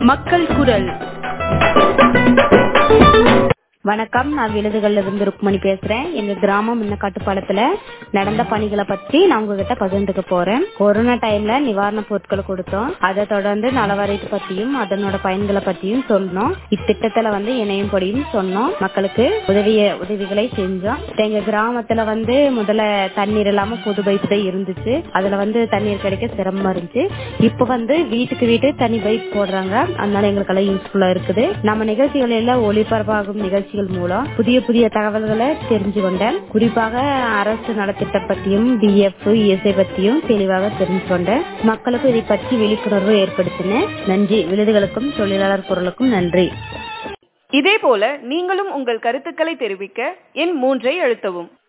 மக்கள் குரல் வணக்கம் நான் விழுதுகள்ல இருந்து ருக்மணி பேசுறேன் எங்க கிராமம் இன்ன கட்டுப்பாலத்துல நடந்த பணிகளை பத்தி நான் உங்ககிட்ட பகிர்ந்துக்க போறேன் கொரோனா டைம்ல நிவாரண பொருட்களை கொடுத்தோம் அதை தொடர்ந்து நலவரைத்து பத்தியும் அதனோட பயன்களை பத்தியும் சொன்னோம் இத்திட்டத்துல வந்து இணையும் படியும் சொன்னோம் மக்களுக்கு உதவிய உதவிகளை செஞ்சோம் எங்க கிராமத்துல வந்து முதல்ல தண்ணீர் இல்லாம பொது பைப் தான் இருந்துச்சு அதுல வந்து தண்ணீர் கிடைக்க சிரமமா இருந்துச்சு இப்ப வந்து வீட்டுக்கு வீட்டு தனி பைப் போடுறாங்க அதனால எங்களுக்கு எல்லாம் யூஸ்ஃபுல்லா இருக்குது நம்ம நிகழ்ச்சிகள் எல்லாம் ஒளிபரப்பாகும் நிகழ்ச்சிகள் மூலம் புதிய புதிய தகவல்களை தெரிஞ்சு கொண்டேன் குறிப்பாக அரசு நலத்திட்டம் பற்றியும் பிஎஃப் இஎஸ்ஐ பற்றியும் தெளிவாக தெரிஞ்சு கொண்டேன் மக்களுக்கு இதை பற்றி விழிப்புணர்வு ஏற்படுத்தினேன் நன்றி விருதுகளுக்கும் தொழிலாளர் குரலுக்கும் நன்றி இதே போல நீங்களும் உங்கள் கருத்துக்களை தெரிவிக்க எண் மூன்றை அழுத்தவும்